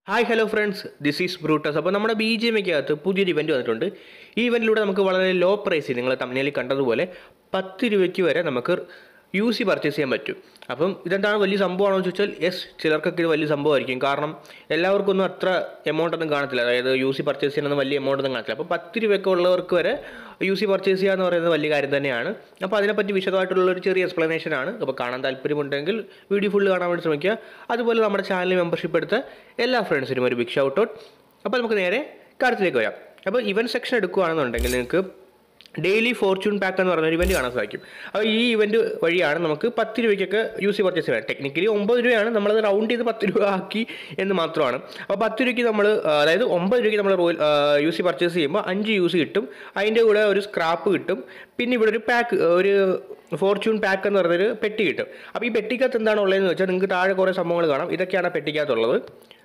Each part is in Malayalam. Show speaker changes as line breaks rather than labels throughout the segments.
hi hello friends this is Brutus അപ്പോൾ നമ്മുടെ ബി ജി എമ്മയ്ക്കകത്ത് പുതിയൊരു ഇവൻറ്റ് വന്നിട്ടുണ്ട് ഈ ഇവൻറ്റിലൂടെ നമുക്ക് വളരെ ലോ പ്രൈസിൽ നിങ്ങൾ തമിഴിൽ കണ്ടതുപോലെ പത്ത് രൂപയ്ക്ക് വരെ നമുക്ക് യു സി പർച്ചേസ് ചെയ്യാൻ പറ്റും അപ്പം ഇതെന്താണ് വലിയ സംഭവമാണോ എന്ന് ചോദിച്ചാൽ യെസ് ചിലർക്കൊക്കെ ഇത് വലിയ സംഭവമായിരിക്കും കാരണം എല്ലാവർക്കും ഒന്നും അത്ര എമൗണ്ട് ഒന്നും കാണത്തില്ല അതായത് യു സി പർച്ചേസ് ചെയ്യാനൊന്നും വലിയ എമൗണ്ട് ഒന്നും കാണത്തില്ല അപ്പോൾ പത്ത് രൂപയൊക്കെ ഉള്ളവർക്ക് വരെ യു സി പർച്ചേസ് ചെയ്യുക എന്ന് പറയുന്നത് വലിയ കാര്യം തന്നെയാണ് അപ്പോൾ അതിനെപ്പറ്റി വിശദമായിട്ടുള്ള ഒരു ചെറിയ എക്സ്പ്ലനേഷൻ ആണ് അപ്പോൾ കാണാൻ താല്പര്യമുണ്ടെങ്കിൽ വീഡിയോ ഫുള്ള് കാണാൻ വേണ്ടി ശ്രമിക്കുക അതുപോലെ നമ്മുടെ ചാനൽ മെമ്പർഷിപ്പ് എടുത്ത എല്ലാ ഫ്രണ്ട്സിനും ഒരു ബിഗ് ഷൗട്ട് ഔട്ട് അപ്പോൾ നമുക്ക് നേരെ കാര്യത്തിലേക്ക് വരാം അപ്പോൾ ഇവൻറ്റ് സെക്ഷൻ എടുക്കുകയാണെന്നുണ്ടെങ്കിൽ നിങ്ങൾക്ക് ഡെയിലി ഫോർച്യൂൺ പാക്ക് എന്ന് പറയുന്ന ഒരു ഇവൻറ്റ് കാണാൻ സാധിക്കും അപ്പോൾ ഈ ഇവൻറ്റ് വഴിയാണ് നമുക്ക് പത്ത് രൂപയ്ക്കൊക്കെ യു സി പർച്ചേസ് ചെയ്യാം ടെക്നിക്കലി ഒമ്പത് രൂപയാണ് നമ്മളത് റൗണ്ട് ചെയ്ത് പത്ത് രൂപ ആക്കി എന്ന് മാത്രമാണ് അപ്പോൾ പത്ത് രൂപയ്ക്ക് നമ്മൾ അതായത് ഒമ്പത് രൂപയ്ക്ക് നമ്മൾ റോയൽ യു സി പർച്ചേസ് ചെയ്യുമ്പോൾ അഞ്ച് യു സി കിട്ടും അതിൻ്റെ കൂടെ ഒരു സ്ക്രാപ്പ് കിട്ടും പിന്നെ ഇവിടെ ഒരു പാക്ക് ഒരു ഫോർച്യൂൺ പാക്ക് എന്ന് പറയുന്നൊരു പെട്ടി കിട്ടും അപ്പോൾ ഈ പെട്ടിക്കകത്ത് എന്താണ് ഉള്ളതെന്ന് വെച്ചാൽ നിങ്ങൾക്ക് താഴെ കുറേ സംഭവങ്ങൾ കാണാം ഇതൊക്കെയാണ് ആ പെട്ടിക്കകത്തുള്ളത്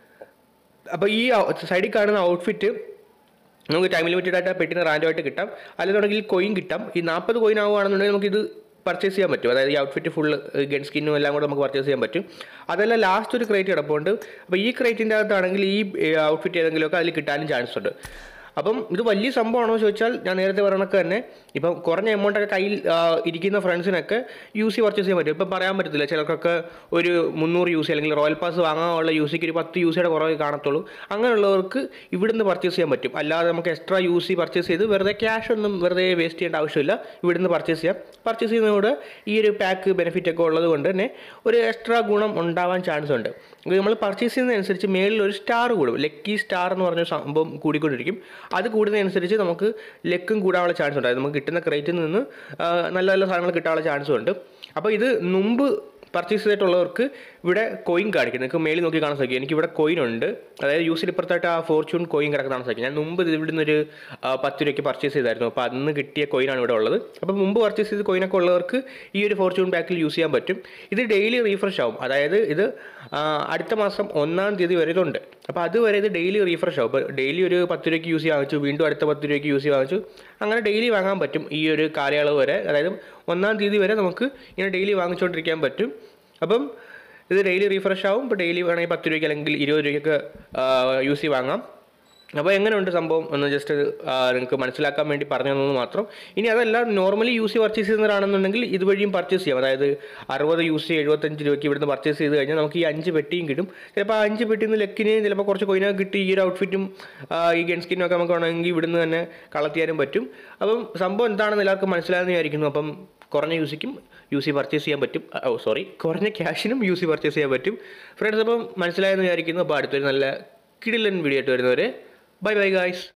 അപ്പോൾ ഈ സൈഡിൽ കാണുന്ന ഔട്ട്ഫിറ്റ് നമുക്ക് ടൈം ലിമിറ്റഡ് ആയിട്ട് ആ പെട്ടിന് റാൻഡമായിട്ട് കിട്ടാം അല്ലെന്നുണ്ടെങ്കിൽ കോയിൻ കിട്ടാം ഈ നാൽപ്പത് കോയിൻ ആവുകയാണെന്നുണ്ടെങ്കിൽ നമുക്കിത് പർച്ചേസ് ചെയ്യാൻ പറ്റും അതായത് ഈ ഔട്ട്ഫിറ്റ് ഫുൾ ഗൺ സ്കിന്നും എല്ലാം കൂടെ നമുക്ക് പർച്ചേസ് ചെയ്യാൻ പറ്റും അതല്ല ലാസ്റ്റ് ഒരു ക്രേറ്റ് കിടപ്പുണ്ട് അപ്പോൾ ഈ ക്രേറ്റിൻ്റെ അകത്താണെങ്കിൽ ഈ ഔട്ട്ഫിറ്റ് ഏതെങ്കിലുമൊക്കെ അതിൽ കിട്ടാനും ചാൻസ് ഉണ്ട് അപ്പം ഇത് വലിയ സംഭവമാണോ എന്ന് ചോദിച്ചാൽ ഞാൻ നേരത്തെ പറഞ്ഞൊക്കെ തന്നെ ഇപ്പം കുറഞ്ഞ എമൗണ്ടൊക്കെ കയ്യിൽ ആ, ഇരിക്കുന്ന ഫ്രണ്ട്സിനൊക്കെ യു സി പർച്ചേസ് ചെയ്യാൻ പറ്റും ഇപ്പം പറയാൻ പറ്റത്തില്ല ചിലർക്കൊക്കെ ഒരു മുന്നൂറ് യു സി അല്ലെങ്കിൽ റോയൽ പാസ് വാങ്ങാനുള്ള യു സിക്ക് ഒരു പത്ത് യു സിയുടെ കുറവേ കാണത്തുള്ളൂ അങ്ങനെയുള്ളവർക്ക് ഇവിടുന്ന് പർച്ചേസ് ചെയ്യാൻ പറ്റും അല്ലാതെ നമുക്ക് എക്സ്ട്രാ യു സി പർച്ചേസ് ചെയ്ത് വെറുതെ ക്യാഷ് ഒന്നും വെറുതെ വേസ്റ്റ് ചെയ്യേണ്ട ആവശ്യമില്ല ഇവിടുന്ന് പർച്ചേസ് ചെയ്യാം പർച്ചേസ് ചെയ്യുന്നതോടെ ഈ ഒരു പാക്ക് ബെനിഫിറ്റ് ഒക്കെ ഉള്ളത് കൊണ്ട് തന്നെ ഒരു എക്സ്ട്രാ ഗുണം ഉണ്ടാവാൻ ചാൻസ് ഉണ്ട് ഇത് നമ്മൾ പർച്ചേസ് ചെയ്യുന്നതനുസരിച്ച് മേളിൽ ഒരു സ്റ്റാർ കൂടും ലക്കി സ്റ്റാർ എന്ന് പറഞ്ഞ സംഭവം കൂടിക്കൊണ്ടിരിക്കും അത് കൂടുന്നതനുസരിച്ച് നമുക്ക് ലക്കും കൂടാനുള്ള ചാൻസ് ഉണ്ട് അതായത് നമുക്ക് കിട്ടുന്ന ക്രേറ്റിൽ നിന്ന് ആ, നല്ല നല്ല സാധനങ്ങൾ കിട്ടാനുള്ള ചാൻസും ഉണ്ട് അപ്പോൾ ഇത് മുമ്പ് പർച്ചേസ് ചെയ്തിട്ടുള്ളവർക്ക് ഇവിടെ കോയിൻ കാണിക്കും നിങ്ങൾക്ക് മേളിൽ നോക്കി കാണാൻ സാധിക്കും എനിക്ക് ഇവിടെ കോയിൻ ഉണ്ട് അതായത് യൂസിൽ ഇപ്പുറത്തായിട്ട് ആ ഫോർച്യൂൺ കോയിൻ കിടക്കുന്നതാണ് സാധിക്കും ഞാൻ മുമ്പ് ഇത് ഇവിടുന്ന് ഒരു ആ, പത്ത് രൂപയ്ക്ക് പർച്ചേസ് ചെയ്തായിരുന്നു അപ്പോൾ അന്ന് കിട്ടിയ കോയിനാണ് ഇവിടെ ഉള്ളത് അപ്പോൾ മുമ്പ് പർച്ചേസ് ചെയ്ത കോയിനൊക്കെ ഉള്ളവർക്ക് ഈ ഒരു ഫോർച്യൂൺ പാക്കിൽ യൂസ് ചെയ്യാൻ പറ്റും ഇത് ഡെയിലി റീഫ്രഷ് ആവും അതായത് ഇത് ആ, അടുത്ത മാസം ഒന്നാം തീയതി വരെ ഇതുണ്ട് അപ്പോൾ അതുവരെ ഇത് ഡെയിലി റീഫ്രഷ് ആവും അപ്പോൾ ഡെയിലി ഒരു പത്ത് രൂപയ്ക്ക് യൂസ് ചെയ്യാൻ വാങ്ങിച്ചു വീണ്ടും അടുത്ത പത്ത് രൂപയ്ക്ക് യൂസ് ചെയ്യാൻ വാങ്ങിച്ചു അങ്ങനെ ഡെയിലി വാങ്ങാൻ പറ്റും ഈ ഒരു കാലയളവ് വരെ അതായത് ഒന്നാം തീയതി വരെ നമുക്ക് ഇങ്ങനെ ഡെയിലി വാങ്ങിച്ചുകൊണ്ടിരിക്കാൻ പറ്റും അപ്പം ഇത് ഡെയിലി റീഫ്രഷ് ആവും ഇപ്പോൾ ഡെയിലി വേണമെങ്കിൽ പത്ത് രൂപയ്ക്ക് അല്ലെങ്കിൽ ഇരുപത് രൂപയ്ക്ക് യൂസ് ചെയ്ത് വാങ്ങാം അപ്പോൾ എങ്ങനെയുണ്ട് സംഭവം എന്ന് ജസ്റ്റ് നിങ്ങൾക്ക് മനസ്സിലാക്കാൻ വേണ്ടി പറഞ്ഞു തന്നത് മാത്രം ഇനി അതല്ല നോർമലി യൂസ് പർച്ചേസ് ചെയ്യുന്നവരാണെന്നുണ്ടെങ്കിൽ ഇതുവഴിയും പർച്ചേസ് ചെയ്യാം അതായത് അറുപത് യൂസ് എഴുപത്തഞ്ച് രൂപയ്ക്ക് ഇവിടുന്ന് പർച്ചേസ് ചെയ്ത് കഴിഞ്ഞാൽ നമുക്ക് ഈ അഞ്ച് പെട്ടിയും കിട്ടും ചിലപ്പോൾ ആ അഞ്ച് പെട്ടിയിൽ നിന്ന് ലെക്കിന് ചിലപ്പോൾ കുറച്ച് കൊയിനൊക്കെ കിട്ടി ഈ ഒരു ഔട്ട്ഫിറ്റും ഈ ഗൺ സ്കിന്നും ഒക്കെ നമുക്ക് വേണമെങ്കിൽ ഇവിടുന്ന് തന്നെ കളക്ട് ചെയ്യാനും പറ്റും അപ്പം സംഭവം എന്താണെന്ന് എല്ലാവർക്കും മനസ്സിലാകുന്ന വിചാരിക്കുന്നു അപ്പം കുറഞ്ഞ യൂസിക്കും യു സി പർച്ചേസ് ചെയ്യാൻ പറ്റും ഓ സോറി കുറഞ്ഞ ക്യാഷിനും യു സി പർച്ചേസ് ചെയ്യാൻ പറ്റും ഫ്രണ്ട്സ് അപ്പം മനസ്സിലായെന്ന് വിചാരിക്കുന്നു അപ്പോൾ അടുത്തൊരു നല്ല കിടിലൻ വീഡിയോ ആയിട്ട് വരുന്നവരെ ബൈ ബൈ ഗായ്സ്